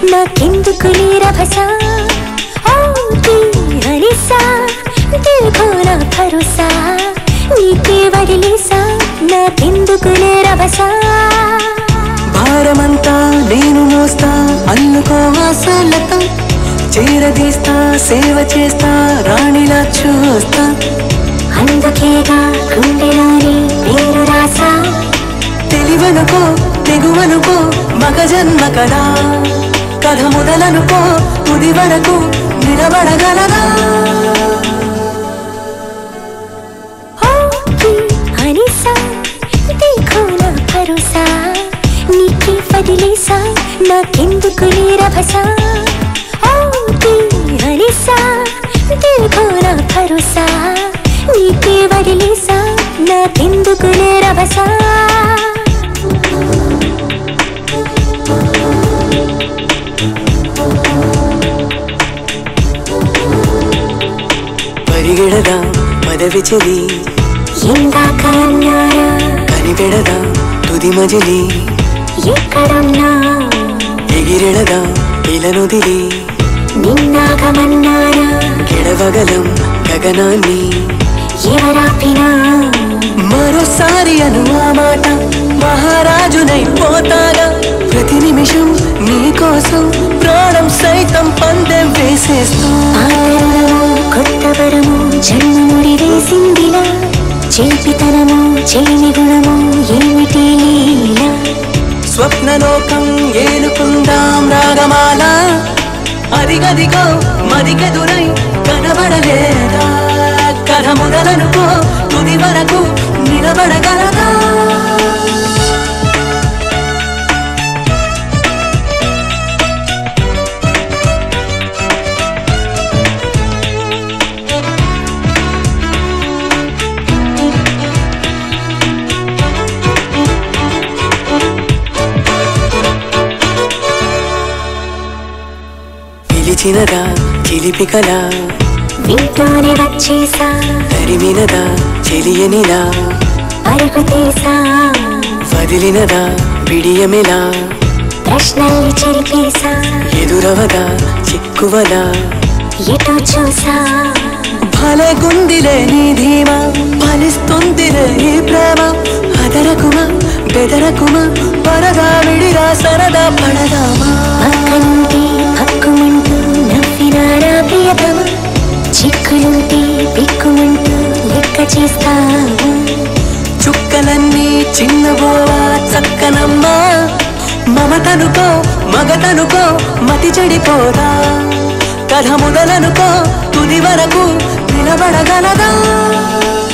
నాకెందుకు రభస ఓ హరిసా దేఖో నా భరోసా నీకే వదిలేసా నాకెందుకు రభస భారమంతా నేను మోస్తా అల్లుకో ఆశలతో చేరదీస్తా సేవ చేస్తా రాణిలా చూస్తా అందుకేగా గుండెలోని పేరు రాసా తెలివనుకో తెగువనుకో మగ జన్మ కదా కథ మొదలనుకో తుది వరకు నిలబడగలదా ఓకే హరిసా దేఖో నా భరోసా నీకే వదిలేసా నాకెందుకు రభస ఓకే హరిసా దేఖో నా భరోసా నీకే వదిలేసా నాకెందుకు రభస పరిగెడదా పదవి చెలి ఇందాక అన్నారా కనిపెడదా తుది మజిలి ఎక్కడున్నా ఎగిరెడదా ఇలనుదిలి నిన్నాగమన్నారా గెడవగలం గగనాన్ని ఎవరాపినా మరోసారి అను ఆ మాట మహారాజునై పోతాగా ప్రతి నిమిషం నీ కోసం ప్రాణం సైతం పందెం వేసేస్తూ ఆదరణము కొత్త వరము జన్మముడి వేసిందిలా చేపితనము చెలిమి గుణము ఏమిటి లీల స్వప్నలోకం ఏలుకుందాం రాగమాల అదిగదిగో మదిగెదురై కనబడలేదా కథ మొదలనుకో తుది వరకు నిలబడగలదా పిలిచినదా చిలిపి కళ వింటూనే వచ్చేసా తరిమినదా చెలియనిలా పరుగు తీసా వదిలినదా విడియమిలా ప్రశ్నల్ని చెరిపేసా ఎదురవదా చిక్కువలా ఎటు చూసా భలే గుందిలే నీ ధీమా ఫలిస్తుందిలే ఈ ప్రేమ అదరకుమా బెదరకుమా పరదా విడిరా సరదా పడదామా పక్క నుండి హక్కుమంటూ నవ్వినారా ప్రియతమ చిక్కులుంటే బిక్కుమంటూ లెక్క చేస్తావు చుక్కలన్నీ చిన్నబోవా చక్కనమ్మా మమతనుకో మగతనుకో మతి చెడిపోదా కథ మొదలనుకో తుది వరకు నిలబడగలదా